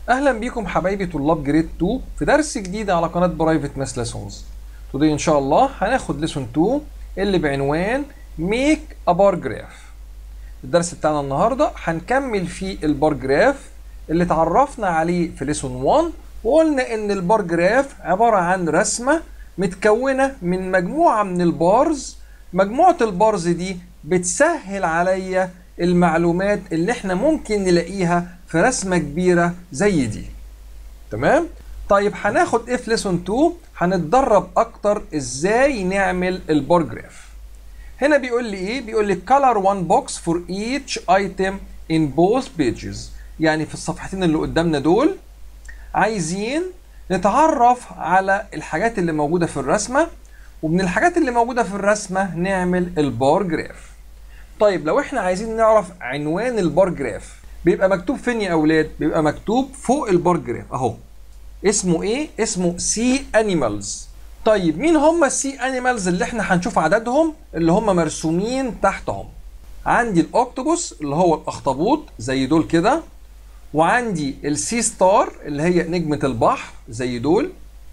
اهلا بيكم حبايبي طلاب جريد 2 في درس جديد على قناه برايفت ماس ليسونز توداي ان شاء الله هناخد ليسون 2 اللي بعنوان ميك ا بار جراف الدرس بتاعنا النهارده هنكمل فيه البار جراف اللي اتعرفنا عليه في ليسون 1 وقلنا ان البار جراف عباره عن رسمه متكونه من مجموعه من البارز مجموعه البارز دي بتسهل عليا المعلومات اللي احنا ممكن نلاقيها في رسمه كبيره زي دي تمام طيب هناخد ايه في ليسون 2 هنتدرب اكتر ازاي نعمل البار جراف هنا بيقول لي ايه بيقول لي color one box for each item in both pages يعني في الصفحتين اللي قدامنا دول عايزين نتعرف على الحاجات اللي موجوده في الرسمه ومن الحاجات اللي موجوده في الرسمه نعمل البار جراف طيب لو احنا عايزين نعرف عنوان البار جراف بيبقى مكتوب فين يا اولاد بيبقى مكتوب فوق البار جراف اهو اسمه ايه اسمه سي انيمالز طيب مين هم السي انيمالز اللي احنا هنشوف عددهم اللي هم مرسومين تحتهم عندي الاوكتوبوس اللي هو الاخطبوط زي دول كده وعندي السي ستار اللي هي نجمة البحر زي دول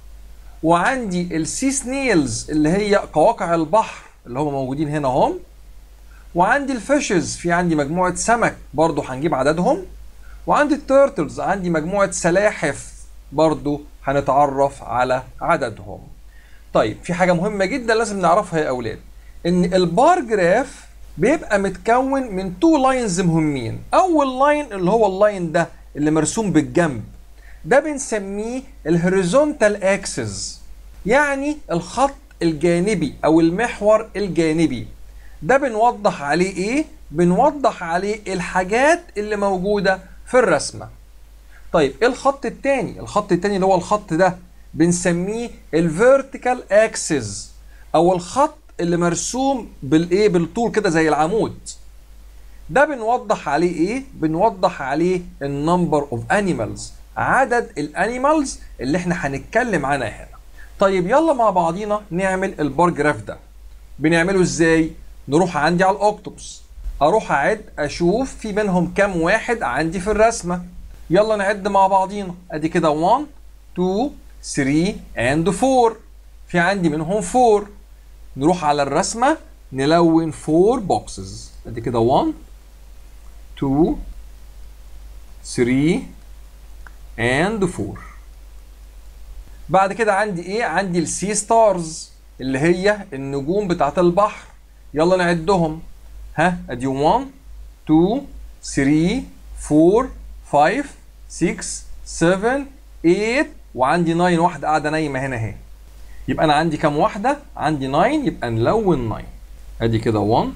وعندي السي سنيلز اللي هي قواقع البحر اللي هم موجودين هنا هم وعندي الفيشز في عندي مجموعة سمك برضو هنجيب عددهم وعندي التيرتلز عندي مجموعة سلاحف برضو هنتعرف على عددهم طيب في حاجة مهمة جدا لازم نعرفها يا أولاد إن البار جراف بيبقى متكون من تو لاينز مهمين أول لاين اللي هو اللاين ده اللي مرسوم بالجنب ده بنسميه الهوريزونتال اكسس يعني الخط الجانبي أو المحور الجانبي ده بنوضح عليه ايه بنوضح عليه الحاجات اللي موجوده في الرسمه طيب ايه الخط التاني الخط التاني اللي هو الخط ده بنسميه الفيرتيكال اكسس او الخط اللي مرسوم بالايه بالطول كده زي العمود ده بنوضح عليه ايه بنوضح عليه النمبر اوف انيمالز عدد الانيمالز اللي احنا هنتكلم عنها هنا طيب يلا مع بعضينا نعمل البار جراف ده بنعمله ازاي نروح عندي على الاوكتوبس اروح اعد اشوف في منهم كام واحد عندي في الرسمه يلا نعد مع بعضينا ادي كده 1 2 3 and 4 في عندي منهم 4 نروح على الرسمه نلون 4 بوكسز ادي كده 1 2 3 and 4 بعد كده عندي ايه عندي السي ستارز اللي هي النجوم بتاعت البحر يلا نعدهم ها ادي 1 2 3 4 5 6 7 8 وعندي 9 واحده قاعده نايمه هنا اهي يبقى انا عندي كام واحده عندي 9 يبقى نلون 9 ادي كده 1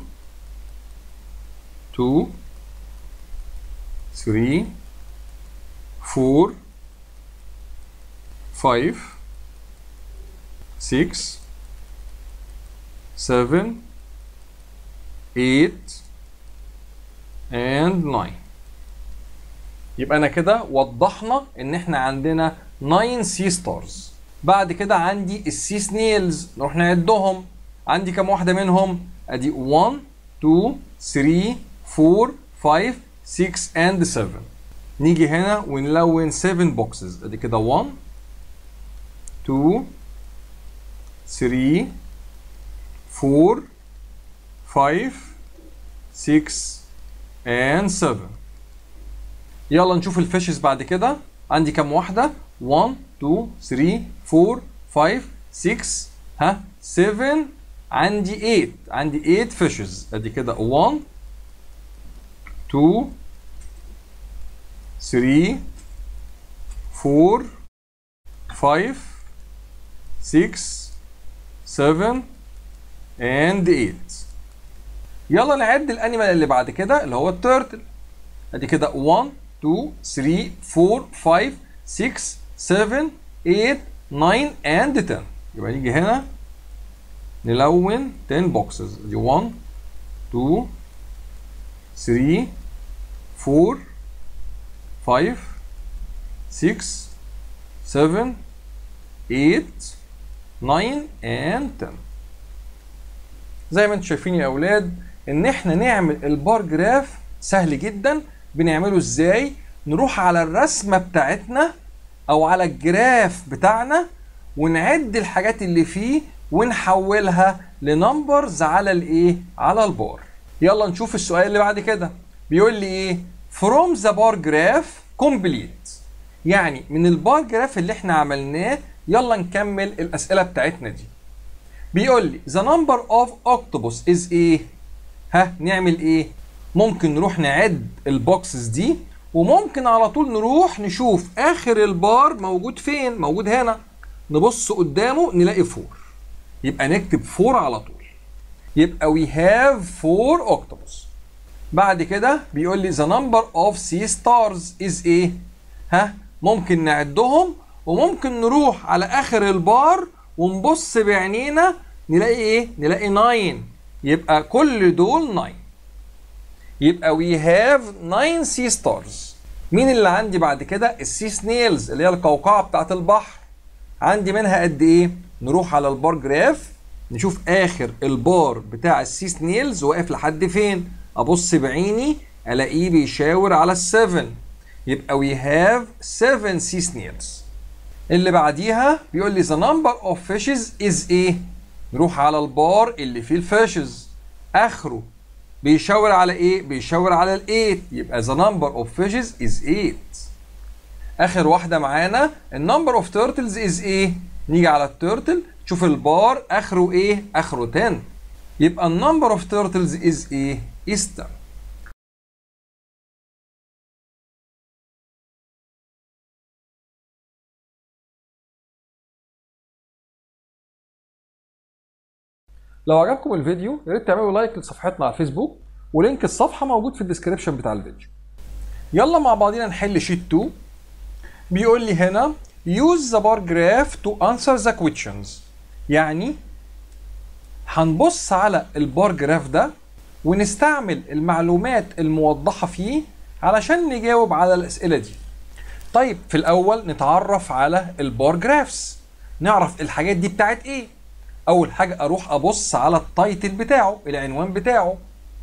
2 3 4 5 6 7 8 and 9 يبقى انا كده وضحنا ان احنا عندنا 9 سي ستارز بعد كده عندي السي سنيلز نروح نعدهم عندي كام واحده منهم ادي 1 2 3 4 5 6 and 7 نيجي هنا ونلون 7 بوكسز ادي كده 1 2 3 4 5 6 and 7 يلا نشوف الفيشز بعد كده عندي كام واحدة 1 2 3 4 5 6 ها 7 عندي 8 عندي 8 فيشز ادي كده 1 2 3 4 5 6 7 and 8 يلا نعد الانيمال اللي بعد كده اللي هو التيرتل ادي كده 1 2 3 4 5 6 7 8 9 and 10 يبقى نيجي هنا نلون 10 بوكسز ادي 1 2 3 4 5 6 7 8 9 and 10 زي ما انتم شايفين يا اولاد ان احنا نعمل البار جراف سهل جدا بنعمله ازاي نروح على الرسمة بتاعتنا او على الجراف بتاعنا ونعد الحاجات اللي فيه ونحولها لنمبرز على الايه على البار يلا نشوف السؤال اللي بعد كده بيقول لي ايه from the bar graph complete يعني من البار جراف اللي احنا عملناه يلا نكمل الاسئله بتاعتنا دي بيقول لي the number of octopus is ايه ها نعمل ايه ممكن نروح نعد البوكسز دي وممكن على طول نروح نشوف اخر البار موجود فين موجود هنا نبص قدامه نلاقي 4 يبقى نكتب 4 على طول يبقى we have 4 octopus بعد كده بيقول لي the number of sea stars is ايه ها ممكن نعدهم وممكن نروح على اخر البار ونبص بعينينا نلاقي ايه نلاقي 9 يبقى كل دول 9 يبقى we have 9 sea stars مين اللي عندي بعد كده السي سنيلز اللي هي القوقعه بتاعت البحر عندي منها قد ايه نروح على البار جراف نشوف اخر البار بتاع السي سنيلز واقف لحد فين ابص بعيني الاقيه بيشاور على ال7 يبقى we have 7 sea snails اللي بعديها بيقول لي the number of fishes is ايه نروح على البار اللي فيه الفيشز اخره بيشاور على ايه بيشاور على ال8 يبقى the number of fishes is 8 اخر واحده معانا النمبر اوف تيرتلز از ايه نيجي على التيرتل شوف البار اخره ايه اخره 10 يبقى النمبر اوف تيرتلز از ايه is 10 لو عجبكم الفيديو يا ريت تعملوا لايك لصفحتنا على الفيسبوك ولينك الصفحه موجود في الديسكربشن بتاع الفيديو يلا مع بعضينا نحل شيت 2 بيقول لي هنا use the bar graph to answer the questions يعني هنبص على البار جراف ده ونستعمل المعلومات الموضحة فيه علشان نجاوب على الأسئلة دي طيب في الأول نتعرف على البار جرافس نعرف الحاجات دي بتاعت ايه أول حاجة أروح أبص على التايتل بتاعه العنوان بتاعه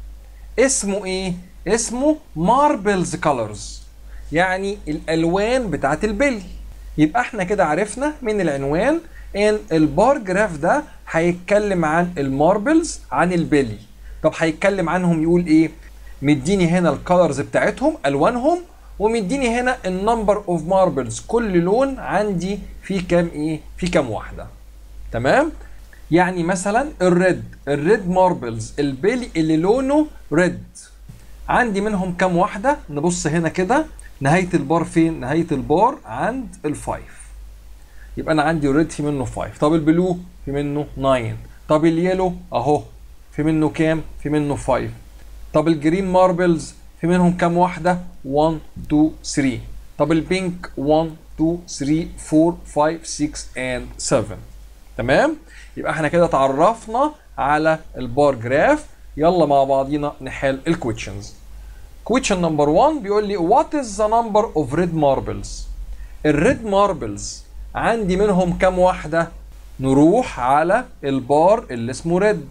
اسمه ايه اسمه ماربلز كولرز يعني الالوان بتاعت البلي يبقى احنا كده عرفنا من العنوان ان البار جراف ده هيتكلم عن الماربلز عن البلي طب هيتكلم عنهم يقول ايه مديني هنا الكالرز بتاعتهم الوانهم ومديني هنا النمبر اوف ماربلز كل لون عندي فيه كام ايه فيه كام واحده تمام يعني مثلا الريد الريد ماربلز البلي اللي لونه ريد عندي منهم كام واحده نبص هنا كده نهايه البار فين نهايه البار عند الفايف يبقى انا عندي ريد في منه 5 طب البلو في منه 9 طب اليلو اهو في منه كام في منه 5 طب الجرين ماربلز في منهم كام واحده 1 2 3 طب البينك 1 2 3 4 5 6 and 7 تمام يبقى احنا كده اتعرفنا على البار جراف يلا مع بعضينا نحل الكويشنز question number 1 بيقول لي what is the number of red marbles الريد ماربلز عندي منهم كام واحدة نروح على البار اللي اسمه ريد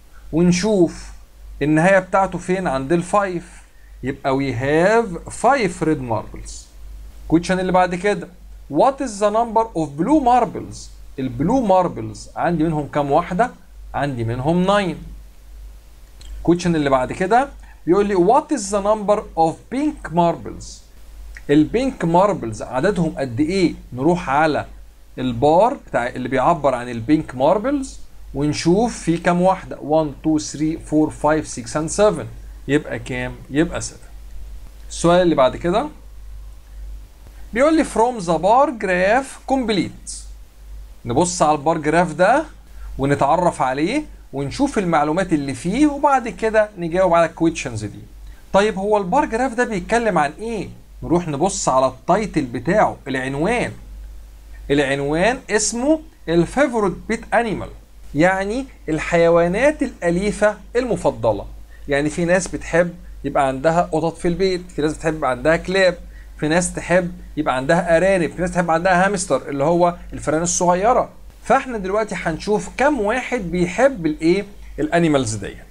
ونشوف النهاية بتاعته فين عند الفايف يبقى we have five red marbles question اللي بعد كده what is the number of blue marbles البلو ماربلز عندي منهم كام واحدة عندي منهم 9 question اللي بعد كده بيقول لي what is the number of pink marbles البينك ماربلز عددهم قد ايه نروح على البار بتاع اللي بيعبر عن البينك ماربلز ونشوف في كام واحده 1 2 3 4 5 6 and 7 يبقى كام يبقى 7 السؤال اللي بعد كده بيقول لي from the bar graph complete نبص على البار جراف ده ونتعرف عليه ونشوف المعلومات اللي فيه وبعد كده نجاوب على الكويشنز دي طيب هو البار جراف ده بيتكلم عن ايه نروح نبص على التايتل بتاعه العنوان العنوان اسمه الفيفورت بيت انيمال يعني الحيوانات الاليفه المفضله يعني في ناس بتحب يبقى عندها قطط في البيت في ناس بتحب يبقى عندها كلاب في ناس تحب يبقى عندها ارانب في ناس تحب عندها هامستر اللي هو الفئران الصغيره فاحنا دلوقتي هنشوف كم واحد بيحب الايه الانيمالز ديت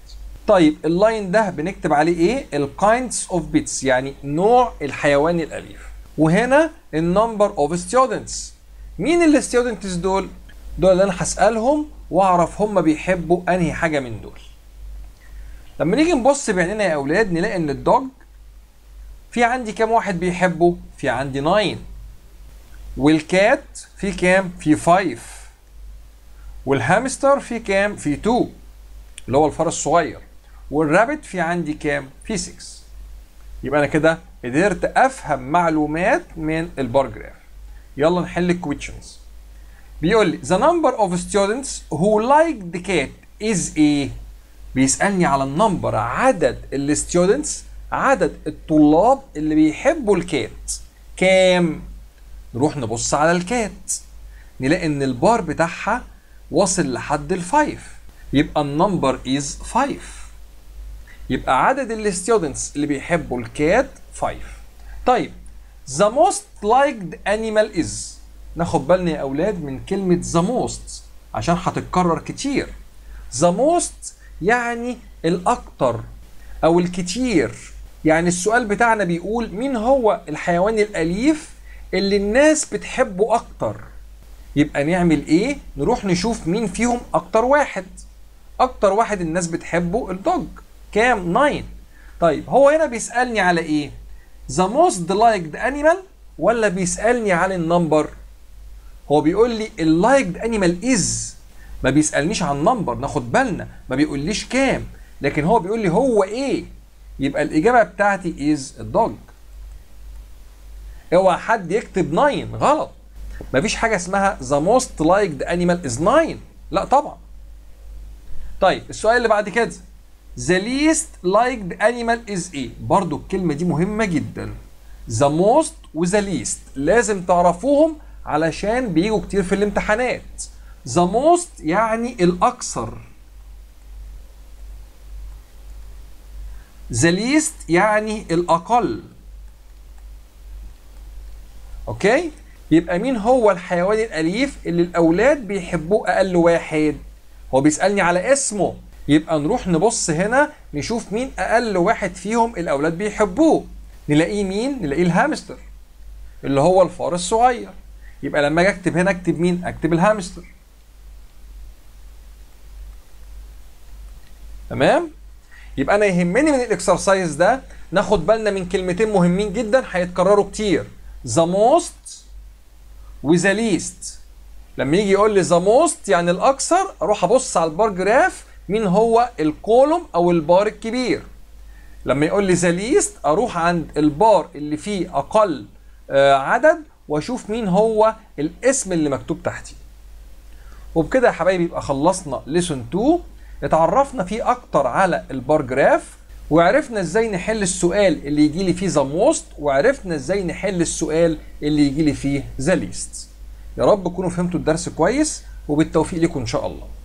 طيب اللاين ده بنكتب عليه ايه الكايندز اوف بيتس يعني نوع الحيوان الاليف وهنا النمبر اوف ستودنتس مين الستودنتس دول دول اللي انا هسالهم واعرف هم بيحبوا انهي حاجه من دول لما نيجي نبص بعينينا يا اولاد نلاقي ان الدوج في عندي كام واحد بيحبه في عندي 9 والكات في كام في 5 والهامستر في كام في 2 اللي هو الفار الصغير والرابت في عندي كام في 6 يبقى انا كده قدرت افهم معلومات من البار جراف يلا نحل الكويشنز بيقول لي the number of students who like the cat is a بيسألني على النمبر عدد الستودنتس عدد الطلاب اللي بيحبوا الكات كام نروح نبص على الكات نلاقي ان البار بتاعها واصل لحد الفايف يبقى النمبر از 5 يبقى عدد الستودنتس اللي بيحبوا الكات 5 طيب the most liked animal is ناخد بالنا يا اولاد من كلمه the most عشان هتتكرر كتير the most يعني الاكتر او الكتير يعني السؤال بتاعنا بيقول مين هو الحيوان الاليف اللي الناس بتحبه اكتر يبقى نعمل ايه نروح نشوف مين فيهم اكتر واحد اكتر واحد الناس بتحبه الدوج كام 9 طيب هو هنا بيسالني على ايه the most liked animal ولا بيسالني على النمبر هو بيقول لي اللايكد انيمال از ما بيسالنيش عن نمبر ناخد بالنا ما بيقوليش كام لكن هو بيقول لي هو ايه يبقى الاجابه بتاعتي از الدوج اوعى حد يكتب 9 غلط مفيش حاجه اسمها the most liked animal is 9 لا طبعا طيب السؤال اللي بعد كده the least liked animal is ايه برضو الكلمه دي مهمه جدا the most و the least لازم تعرفوهم علشان بيجوا كتير في الامتحانات the most يعني الاكثر the least يعني الاقل اوكي يبقى مين هو الحيوان الاليف اللي الاولاد بيحبوه اقل واحد هو بيسالني على اسمه يبقى نروح نبص هنا نشوف مين اقل واحد فيهم الاولاد بيحبوه نلاقيه مين نلاقيه الهامستر اللي هو الفار الصغير يبقى لما اجي اكتب هنا اكتب مين اكتب الهامستر تمام يبقى انا يهمني من الاكسرسايز ده ناخد بالنا من كلمتين مهمين جدا هيتكرروا كتير the most و the least لما يجي يقول لي the most يعني الاكثر اروح ابص على البار جراف مين هو الكولوم او البار الكبير لما يقول لي the least اروح عند البار اللي فيه اقل آه عدد واشوف مين هو الاسم اللي مكتوب تحتيه وبكده يا حبايبي يبقى خلصنا ليسون 2 اتعرفنا فيه اكتر على البار جراف وعرفنا ازاي نحل السؤال اللي يجي لي فيه ذا موست وعرفنا ازاي نحل السؤال اللي يجي لي فيه ذا ليست يا رب تكونوا فهمتوا الدرس كويس وبالتوفيق لكم ان شاء الله